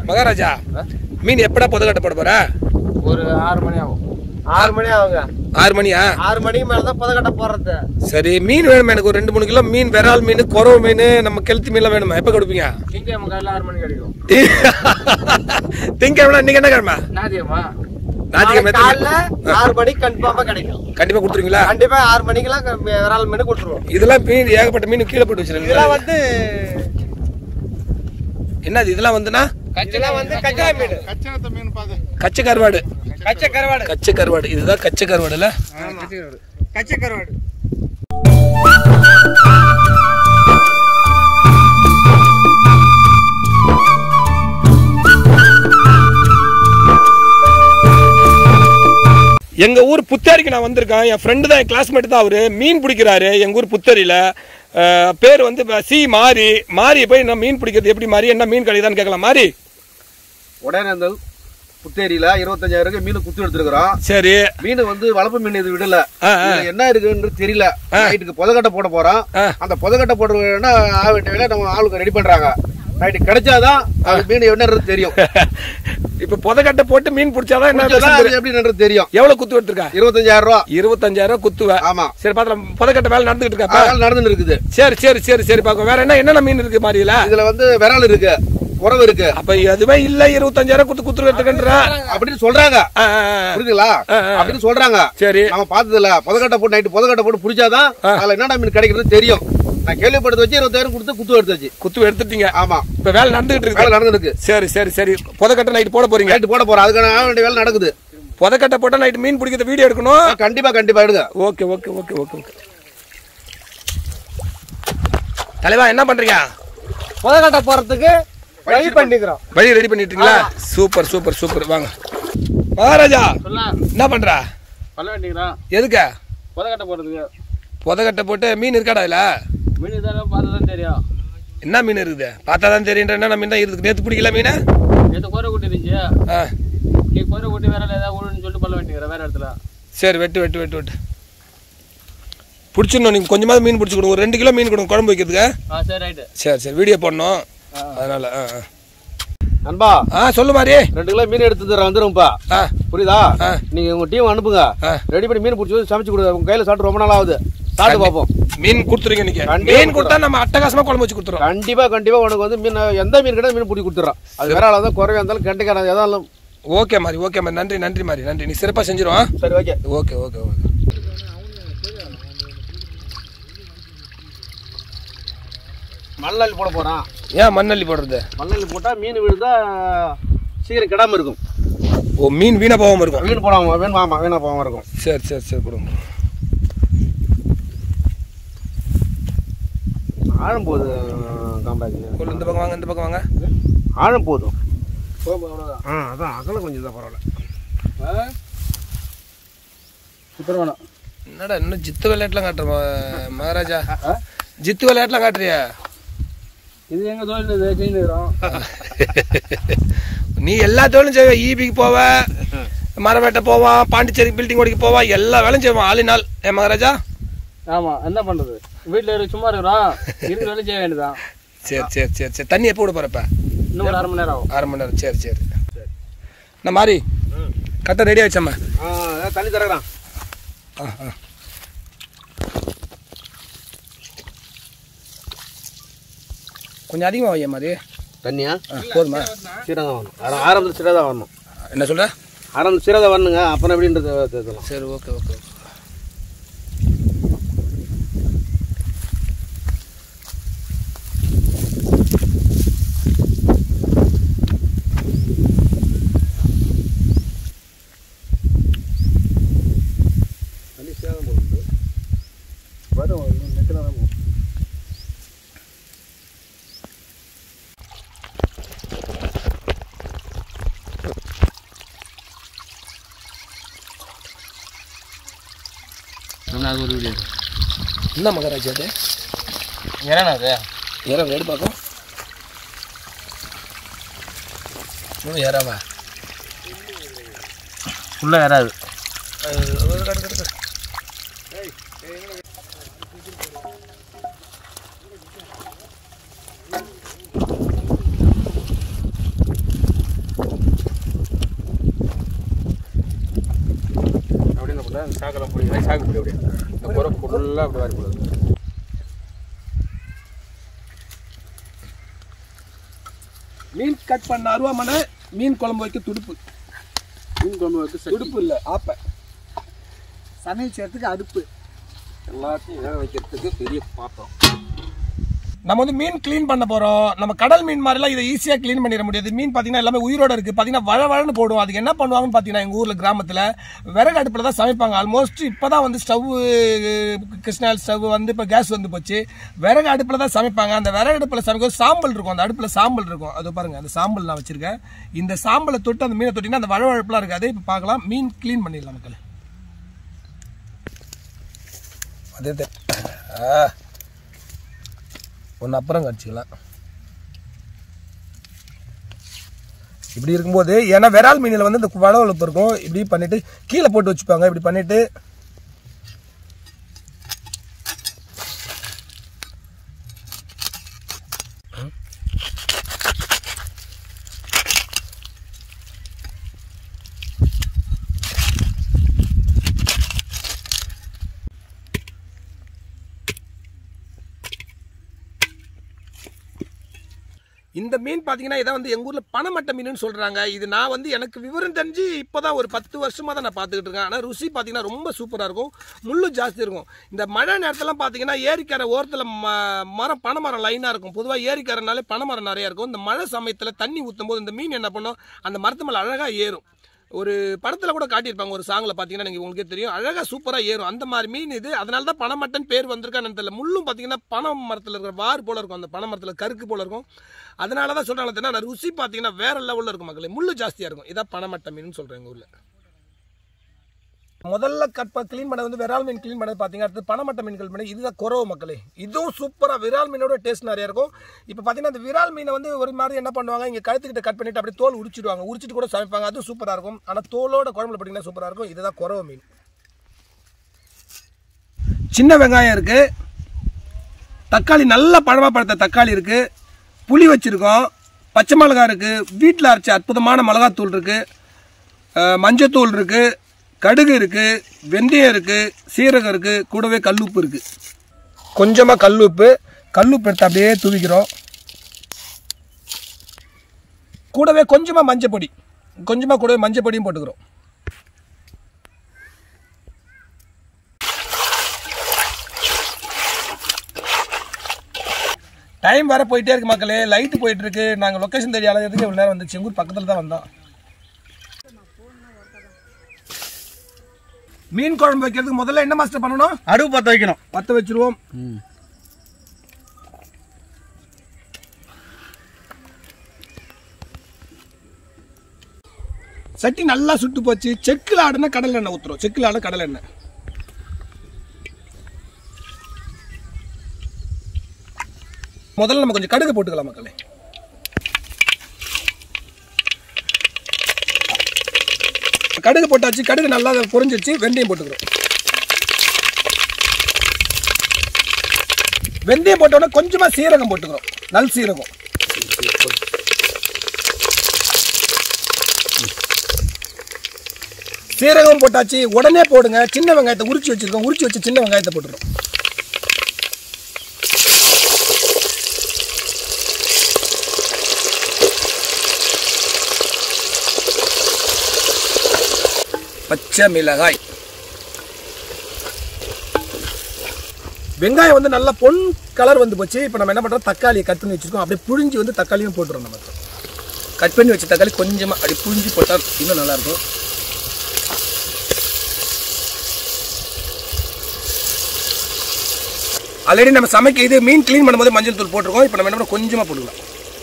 மகாராஜா மீன் எப்படா புத கட்ட போட போற ஒரு ஆறு மணி ஆகும் ஆறு மணி ஆகுங்க ஆறு மணியா ஆறு மணிக்கு மேலதான் புதக்கட்டை போடுறது சரி மீன் வேணுமா எனக்கு ஒரு ரெண்டு மூணு கிலோ மீன் விரால் மீன் குறவு மீன் நம்ம கெளுத்தி மீன்லாம் வேணுமா எப்போ கொடுப்பீங்க திங்கக்கிழமை காலையில் ஆறு மணி கிடைக்கும் திங்கக்கிழமை இன்னைக்கு என்ன கிழமை நாதியம்மா ஞாயிற்றுக்கிழமை எத்தனை காலைல மணி? ஆ, ஆறு மணிக்கு கன்ஃபார்மா கிடைக்கும் கண்டிப்பா கொடுத்துருவீங்களா கண்டிப்பா ஆறு மணிக்கெல்லாம் க- விரால் மீன் கொடுத்துருவோம் இதெல்லாம் மீன் ஏகப்பட்ட மீன் கீழே போட்டு இதெல்லாம் வச்சிருக்கீங்க வந்து என்னது இதெல்லாம் வந்துன்னா இதெல்லாம் வந்து கச்சா மீன் கச்சை கருவாடு கச்சை கருவாடு கச்சை கருவாடு இதுதான் கச்சை கருவாடுல கச்சை கருவாடு எங்க ஊர் புத்தேரிக்கு நான் வந்திருக்கேன் என் ஃப்ரெண்டு தான் என் கிளாஸ்மேட் தான் அவரு மீன் பிடிக்கிறாரு எங்க ஊர் புத்தேரியில அஹ், பேர் வந்து ப- சி மாரி மாரி போய் நான் மீன் பிடிக்கிறது எப்படி மாறி என்ன மீன் கிடைக்குதான்னு கேட்கலாம் மாரி உடனேந்தல் புத்தேரியில இருபத்தஞ்சாயிரம் மீன் குத்து எடுத்துருக்கிறோம் சரி மீன் வந்து வளர்ப்பு மீன் இது விடல ஆ, ஆ. இதுல என்ன இருக்குன்னு தெரியல நைட்டுக்கு புதக்கட்டை போட போறோம் ஆ. அந்த புதக்கட்டை போடுறதுன்னா ஆக வேண்டிய வேலை நம்ம ஆளுக்கு ரெடி பண்றாங்க நைட்டு கிடைச்சாதான் அது மீன் என்னன்றது தெரியும் இப்ப புதக்கட்டை போட்டு மீன் பிடிச்சாதான் என்ன பிடிச்சாதான் விஷயம் அது தெரியும். எப்படின்றது தெரியும் எவ்வளவு குத்து எடுத்திருக்கா இருபத்தஞ்சாயிரம் ரூபா இருபத்தஞ்சாயிரம் குத்துவ ஆமா சரி பாத்திரம் புதக்கட்டை வேலை நடந்துகிட்டு இருக்காப்பா அதனால நடந்துன்னு இருக்குது சரி சரி சரி சரி பாக்க வேற என்ன என்னென்ன மீன் இருக்கு மாரியில இதுல வந்து விரல் இருக்கு உறவு இருக்கு அப்ப எதுவுமே இல்ல இருபத்தஞ்சாயிரம் குத்து குத்துருக்கன்ற அப்படின்னு சொல்றாங்க புரியுதுங்களா ஆ, ஆ. அப்படின்னு சொல்றாங்க சரி நம்ம பார்த்தது இல்ல புதக்கட்டை போட்டு நைட்டு புதக்கட்டை போட்டு பிடிச்சாதான் அதுல என்னடா மீன் கிடைக்கிறது தெரியும் நான் கேள்விப்பட்டது வச்சு இருபத்தாயிரம் கொடுத்து குத்து எடுத்தாச்சு குத்து எடுத்துட்டீங்க ஆமா இப்ப வேலை நடந்துகிட்டு வேலை இருக்கு நடந்துருக்கு சரி சரி சரி புதக்கட்டை நைட் போட போறீங்க நைட்டு போட போறோம் அதுக்கான ஆக வேண்டிய வேலை நடக்குது புதக்கட்டை போட்டா நைட் மீன் பிடிக்கிறத வீடியோ எடுக்கணும் ஆ, கண்டிப்பா கண்டிப்பா எடுங்க okay okay okay okay okay தலைவா என்ன பண்றீங்க புதக்கட்டை போறதுக்கு ரெடி பண்ணிக்கிறோம் வழி ரெடி பண்ணிட்டீங்களா சூப்பர் சூப்பர் சூப்பர் வாங்க மகாராஜா சொல்லலாம் என்ன பண்ற பல்ல வேண்டிக்கிறோம் எதுக்க புதக்கட்டை போடுறதுக்கு புதக்கட்டை போட்டு மீன் இருக்காடா இதுல மீன் இதெல்லாம் பார்த்தா தான் தெரியும் என்ன மீன் இருக்குது பார்த்தா தான் தெரியுன்ற என்ன மீன் தான் இருக்குது நேற்று பிடிக்கல மீன் நேற்று கோரை குட்டி இருந்துச்சு ஆ நீ கோரை குட்டி வேற ஏதாவது விழுன்னு சொல்லிட்டு பல்ல வேண்டிக்கிறேன் வேற இடத்துல சரி வெட்டு வெட்டு வெட்டு வெட்டு பிடிச்சிடணும் நீங்கள் கொஞ்சமாவது மீன் பிடிச்சி கொடுங்க ஒரு ரெண்டு கிலோ மீன் கொடுங்க குழம்பு வைக்கிறதுக்கு ஆ சரி ரைட்டு சரி சரி வீடியோ போடணும் அதனால ஆ ஆ. நண்பா ஆ சொல்லு மாதிரி ரெண்டு கிலோ மீன் எடுத்து தர வந்துரும்ப்பா ஆ புரியுதா ஆ. நீங்க உங்க டீம் அனுப்புங்க ஆ. ரெடி பண்ணி மீன் பிடிச்சி சமைச்சு கொடுங்க உங்க கையில சாப்பிட்டு ரொம்ப நாள் ஆகுது சாப்பிட்டு பார்ப்போம் மீன் கொடுத்துருங்க இன்னைக்கு கண்டிப்பா மீன் கொடுத்தா நம்ம அட்டகாசமா குழம்பு வச்சு கொடுத்துறோம் கண்டிப்பா கண்டிப்பா உனக்கு வந்து மீன் எந்த மீன் கிடையாது மீன் பிடிச்சி கொடுத்துறோம் அது வேற ஆளா தான் குறைவா இருந்தாலும் கெண்டைக்காரன் எதாலும் ஓகே மாதிரி ஓகே மாதிரி நன்றி நன்றி மாதிரி நன்றி நீ சிறப்பாக செஞ்சிருவோம் சரி ஓகே ஓகே ஓகே ஓகே மண்ணல்லி போட போறான் ஏன் மண்ணள்ளி போடுறது மண்ணல்லி போட்டா மீன் விழுந்தா சீக்கிரம் கிடாம இருக்கும் ஓ மீன் வீணா போகாம இருக்கும் மீன் போடாம மீன் ஆமா வீணா போகாம இருக்கும் சரி சரி சரி கொடுங்க ஆழம் போகுது காம்பாஜி கொள்ளு இந்த பக்கம் வாங்க இந்த பக்கம் வாங்க ஆழம் போதும் ஆ அதான் அகலம் கொஞ்சம் தான் பரவாயில்ல சூப்பர் வேணும் என்னடா இன்னும் ஜித்து விளையாட்டுலாம் காட்டுற ம- மகாராஜா ஜித்து விளையாட்டுலாம் காட்டுறியா இது எங்க தொழில் இது செஞ்சுக்கிறோம் நீ எல்லா தொழிலும் செய்வ ஈபிக்கு போவ மரம் வெட்ட போவான் பாண்டிச்சேரி பில்டிங் ஓடிக்க போவான் எல்லா வேலையும் செய்வான் ஆளு நாள் ஏன் மகாராஜா ஆமா என்ன பண்றது வீட்டுல இரு சும்மா இருக்கிறோம் இருந்து வேலை செய்ய வேண்டியதான் சரி சரி சரி சரி தண்ணி எப்போ விட போறப்ப இன்னும் ஒரு அரை மணி நேரம் ஆகும் அரை மணி நேரம் சரி சரி நான் மாறி கரெக்டாக ரெடி ஆயிடுச்சம்மா ஆ அதான் தண்ணி தரேன் ஆ ஆ கொஞ்சம் அதிகமாக வைய மாதிரி தண்ணியா ஆ போதுமா சீரகம் தான் வரணும் ஆரம்- ஆரம்பத்தில் சீரகம் தான் வரணும் என்ன சொல்ற ஆரம்பத்தில் சீரகம் வரணுங்க அப்புறம் எப்படின்றது தெரிஞ்சுக்கலாம் சரி ஓகே ஓகே ஓகே தண்ணி சீரகம் போகுது வரும் நெட்டில் தான் போகும் அது ஒரு வீடியோ என்ன மகாராஜா அது என்னண்ணா அது ஏறா ரெடி பார்க்கும் இன்னும் ஏறாவா ஃபுல்லாக ஏறாது இருக்குல்ல அந்த சாக்கெல்லாம் பொடி சாக்கு பொடி அப்படியே இந்த குறை ஃபுல்லாக அப்படி வாரி போடுது மீன் கட் பண்ண அருவாமனை மீன் குழம்பு வைக்க துடுப்பு மீன் குழம்பு வைக்க சட்டி துடுப்பு இல்லை ஆப்பை சமையல் செய்யறதுக்கு அடுப்பு எல்லாத்தையும் வேக வைக்கிறதுக்கு பெரிய பாத்திரம் நம்ம வந்து மீன் க்ளீன் பண்ண போறோம் நம்ம கடல் மீன் மாதிரிலாம் இதை ஈஸியாக க்ளீன் பண்ணிட முடியாது மீன் பார்த்தீங்கன்னா எல்லாமே உயிரோட இருக்கு பார்த்தீங்கன்னா வழ வழன்னு போடும் அதுக்கு என்ன பண்ணுவாங்கன்னு பார்த்தீங்கன்னா எங்கள் ஊரில் கிராமத்தில் விறகு அடுப்பில் தான் சமைப்பாங்க ஆல்மோஸ்ட் இப்போ தான் வந்து ஸ்டவ் கிருஷ்ணால் ஸ்டவ் வந்து இப்போ கேஸ் வந்து போச்சு விறகு அடுப்பில் தான் சமைப்பாங்க அந்த விறகு அடுப்பில் சமைக்கும் சாம்பல் இருக்கும் அந்த அடுப்பில் சாம்பல் இருக்கும் அது பாருங்க அந்த சாம்பல் நான் வச்சிருக்கேன் இந்த சாம்பலை தொட்டு அந்த மீனை தொட்டிங்கன்னா அந்த வழவழப்புலாம் இருக்காது இப்போ பார்க்கலாம் மீன் க்ளீன் பண்ணிடலாம் மக்கள் அதே ஆ ஒன்று அப்புறம் கடிச்சிக்கலாம் இப்படி இருக்கும்போது ஏன்னா விரால் மீனில் வந்து இந்த வளவளப்பு இருக்கும் இப்படி பண்ணிட்டு கீழே போட்டு வச்சுப்பாங்க இப்படி பண்ணிட்டு இந்த மீன் பார்த்தீங்கன்னா இதை வந்து எங்கள் ஊரில் பனமட்டை மீனுன்னு சொல்கிறாங்க இது நான் வந்து எனக்கு விவரம் தெரிஞ்சு இப்போ தான் ஒரு பத்து வருஷமாக தான் நான் பார்த்துக்கிட்டு இருக்கேன் ஆனால் ருசி பார்த்தீங்கன்னா ரொம்ப சூப்பராக இருக்கும் முள்ளு ஜாஸ்தி இருக்கும் இந்த மழை நேரத்துலாம் பார்த்தீங்கன்னா ஏரிக்கரை ஓரத்தில் ம மரம் பனைமரம் லைனாக இருக்கும் பொதுவாக ஏரிக்கரைனாலே பனைமரம் நிறையா இருக்கும் இந்த மழை சமயத்தில் தண்ணி ஊற்றும் போது இந்த மீன் என்ன பண்ணும் அந்த மரத்து மேலே அழகாக ஏறும் ஒரு படத்தில் கூட காட்டியிருப்பாங்க ஒரு சாங்கில் பார்த்தீங்கன்னா நீங்கள் உங்களுக்கே தெரியும் அழகாக சூப்பராக ஏறும் அந்த மாதிரி மீன் இது அதனால தான் பனைமட்டன் பேர் வந்திருக்கான்னு தெரியல முள்ளும் பார்த்தீங்கன்னா பனை மரத்தில் இருக்கிற வார் போல இருக்கும் அந்த பனை மரத்தில் கருக்கு போல இருக்கும் அதனால தான் சொல்கிறாங்க தெரியுமா ருசி பார்த்தீங்கன்னா வேற லெவலில் இருக்கும் மக்களே முள்ளு ஜாஸ்தியாக இருக்கும் இதான் பனைமட்டை மீன் சொல்கிறேன் எங்கள் ஊரில் முதல்ல கட் க்ளீன் பண்ணது வந்து விரால் மீன் க்ளீன் பண்ணது பார்த்தீங்க அடுத்து பனமட்டை மீன் க்ளீன் பண்ணி இதுதான் குறவு மக்களே இதுவும் சூப்பராக விரால் மீனோட டேஸ்ட் நிறைய இருக்கும் இப்போ பார்த்தீங்கன்னா அந்த விரால் மீனை வந்து ஒரு மாதிரி என்ன பண்ணுவாங்க இங்கே கழுத்துக்கிட்ட கட் பண்ணிட்டு அப்படியே தோல் உரிச்சிடுவாங்க உரிச்சிட்டு கூட சமைப்பாங்க அதுவும் சூப்பராக இருக்கும் ஆனால் தோலோட குழம்புல பார்த்தீங்கன்னா சூப்பராக இருக்கும் இதுதான் குறவு மீன் சின்ன வெங்காயம் இருக்கு தக்காளி நல்ல பழமா பழுத்த தக்காளி இருக்கு புளி வச்சிருக்கோம் பச்சை மிளகாய் இருக்கு வீட்டில் அரைச்ச அற்புதமான மிளகாத்தூள் இருக்கு அஹ், மஞ்சத்தூள் இருக்கு கடுகு இருக்கு வெந்தயம் இருக்கு சீரகம் இருக்கு கூடவே கல்லுப்பு இருக்கு கொஞ்சமாக கல்லுப்பு கல்லுப்பு எடுத்து அப்படியே தூவிக்கிறோம் கூடவே கொஞ்சமாக மஞ்சள் பொடி கொஞ்சமாக கூடவே மஞ்சள் பொடியும் போட்டுக்கிறோம் டைம் வேற போயிட்டே இருக்கு மக்களே லைட் போயிட்டு இருக்கு நாங்கள் லொக்கேஷன் தேடி அலையிறதுக்கு இவ்வளோ நேரம் வந்துச்சு எங்கள் ஊர் பக்கத்தில் தான் வந்தோம் மீன் குழம்பு வைக்கிறதுக்கு முதல்ல என்ன மாஸ்டர் பண்ணணும் அடுப்பு பற்ற வைக்கணும் பற்ற வச்சிருவோம் சட்டி நல்லா சுட்டு போச்சு செக்கில் ஆடுனா கடல் எண்ணெய் ஊற்றுறோம் செக்கில் ஆட கடல் எண்ணெய் முதல்ல நம்ம கொஞ்சம் கடுகு போட்டுக்கலாம் மக்களே கடுகு போட்டாச்சு கடுகு நல்லா பொரிஞ்சிருச்சு வெந்தயம் போட்டுக்கிறோம் வெந்தயம் போட்ட உடனே கொஞ்சமா சீரகம் போட்டுக்கிறோம் நல் சீரகம் சீரகம் போட்டாச்சு உடனே போடுங்க சின்ன வெங்காயத்தை உரிச்சு வச்சிருக்கோம் உரிச்சு வச்சு சின்ன வெங்காயத்தை போட்டுறோம் பச்சை மிளகாய் வெங்காயம் வந்து நல்லா பொன் கலர் வந்து போச்சு இப்போ நம்ம என்ன பண்ணுறோம் தக்காளியை கட் பண்ணி வச்சிருக்கோம் அப்படியே புழிஞ்சு வந்து தக்காளியும் போட்டுறோம் நம்ம கட் பண்ணி வச்ச தக்காளி கொஞ்சமாக அப்படி புழிஞ்சு போட்டால் இன்னும் நல்லா இருக்கும் ஆல்ரெடி நம்ம சமைக்க இது மீன் க்ளீன் பண்ணும்போது மஞ்சள் தூள் போட்டிருக்கோம் இப்போ நம்ம என்ன பண்ண கொஞ்சமாக போட்டுக்கலாம்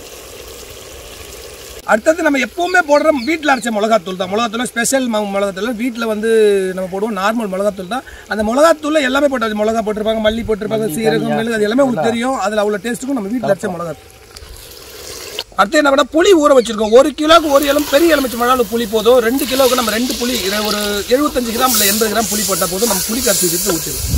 அடுத்தது நம்ம எப்பவுமே போடுற வீட்டில் அரைச்ச மிளகாத்தூள் தான் மிளகாத்தூள் ஸ்பெஷல் மிளகாத்தூள் வீட்டில் வந்து நம்ம போடுவோம் நார்மல் மிளகாத்தூள் தான் அந்த மிளகாத்தூள் எல்லாமே போட்டாச்சு மிளகா போட்டிருப்பாங்க மல்லி போட்டிருப்பாங்க சீரகம் மிளகு அது எல்லாமே உங்களுக்கு தெரியும் அதில் அவ்வளோ டேஸ்ட்டுக்கும் நம்ம வீட்டில் அரைச்ச மிளகாத்தூள் அடுத்து என்ன பண்ண புளி ஊற வச்சிருக்கோம் ஒரு கிலோக்கு ஒரு எலும் பெரிய எலுமிச்சை மழை புளி போதும் ரெண்டு கிலோவுக்கு நம்ம ரெண்டு புளி இதை ஒரு எழுபத்தஞ்சு கிராம் இல்லை எண்பது கிராம் புளி போட்டால் போதும் நம்ம புளி கரைச்சி வச்சுட்டு ஊற்றிடுவோம்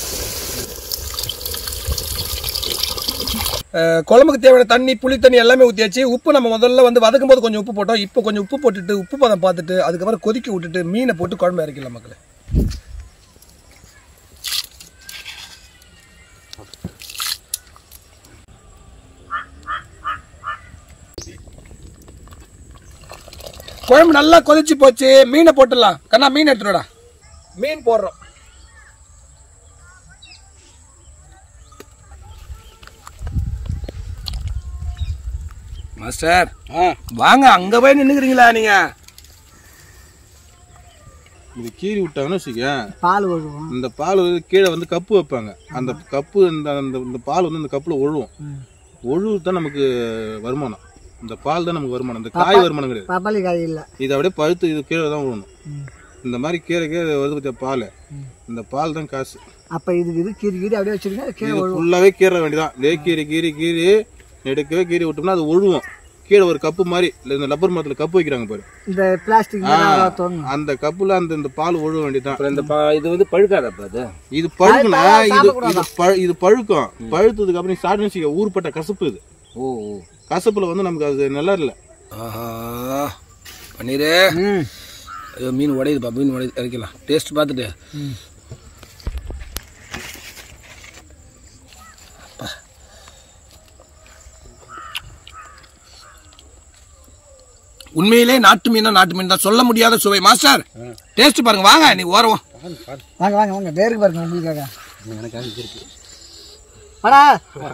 அஹ் குழம்புக்கு தேவையான தண்ணி புளி தண்ணி எல்லாமே ஊற்றியாச்சு உப்பு நம்ம முதல்ல வந்து வதக்கும் போது கொஞ்சம் உப்பு போட்டோம் இப்போ கொஞ்சம் உப்பு போட்டுட்டு உப்பு பதம் பார்த்துட்டு அதுக்கப்புறம் கொதிக்க விட்டுட்டு மீனை போட்டு குழம்பு இறக்கலாம் மக்களே குழம்பு நல்லா கொதிச்சு போச்சு மீனை போட்டுடலாம் கண்ணா மீன் எடுத்துடா மீன் போடுறோம் மாஸ்டர் வாங்க அங்க போய் நின்னுக்கிறீங்களா நீங்க இது கீறி விட்டாங்கன்னு வச்சுக்க பால் ஒழுகும் இந்த பால் வந்து கீழே வந்து கப்பு வைப்பாங்க அந்த கப்பு இந்த அந்த இந்த பால் வந்து இந்த கப்புல ஒழுவும் ஒழுவு தான் நமக்கு வருமானம் இந்த பால் தான் நமக்கு வருமானம் இந்த காய் வருமானம் கிடையாது பப்பாளி காய் இல்லை இது அப்படியே பழுத்து இது கீழே தான் விழணும் இந்த மாதிரி கீரை கீரை வருது பத்தியா பால் இந்த பால் தான் காசு அப்போ இது இது கீறி கீறி அப்படியே வச்சிருங்க அது கீழே இது ஒழுகும் ஃபுல்லாவே கீரை வேண்டியதான் லே கீரி கீரி கீரி எடுக்கவே கீரி விட்டோம்னா அது ஒழுவும் கீழே ஒரு கப்பு மாதிரி இல்ல இந்த லப்பர் மரத்துல கப்பு வைக்கிறாங்க பாரு இந்த பிளாஸ்டிக் ஆ, தோணும் அந்த கப்புல அந்த இந்த பால் ஒழுக வேண்டியதான் அப்புறம் இந்த பா- இது வந்து பழுக்காதப்ப அது இது பழுக்குனா அது இது சாப்பிடக்கூடாதா? இது பழு- இது பழுக்கும் பழுத்ததுக்கு அப்புறம் நீ சாப்பிட்டு வச்சுக்க ஊர்பட்ட கசப்பு இது ஓ ஓ கசப்புல வந்து நமக்கு அது நல்லா இல்ல ஆஹா பன்னீரு ஐயோ மீன் உடையுதுப்பா மீன் உடையுது இறக்கலாம் டேஸ்ட் பார்த்துட்டு அப்பா. உண்மையிலே நாட்டு மீனா நாட்டு மீன் தான் சொல்ல முடியாத சுவை மாஸ்டர் டேஸ்ட் பாருங்க வாங்க நீ ஓரம் வாங்க வாங்க வாங்க பேருக்கு பாருங்க உங்களுக்காக வாடா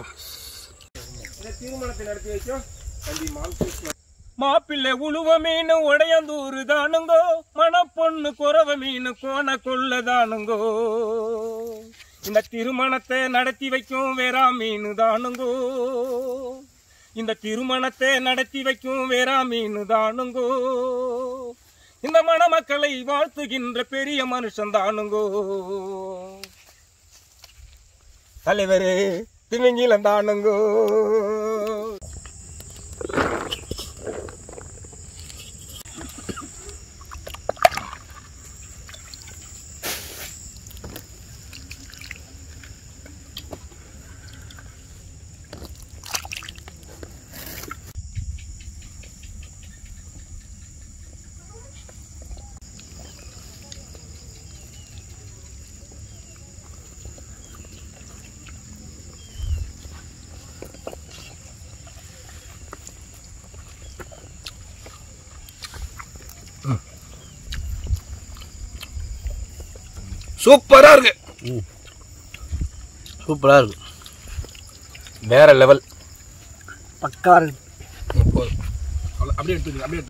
மாப்பிள்ளை உழுவ மீன் உடையந்தூரு தானுங்கோ மணப்பொண்ணு குறவ மீன் கோண கொள்ள தானுங்கோ இந்த திருமணத்தை நடத்தி வைக்கும் வேறா மீன் தானுங்கோ இந்த திருமணத்தை நடத்தி வைக்கும் வேறா மீன் தானுங்கோ இந்த மணமக்களை வாழ்த்துகின்ற பெரிய மனுஷன் தானுங்கோ தலைவரே திமிங்கிலம் தானுங்கோ சூப்பரா இருக்கு சூப்பரா இருக்கு வேற லெவல் பக்கா இருக்கு போதும் அவ்வளவு- அப்படியே எடுத்துக்கங்க அப்படியே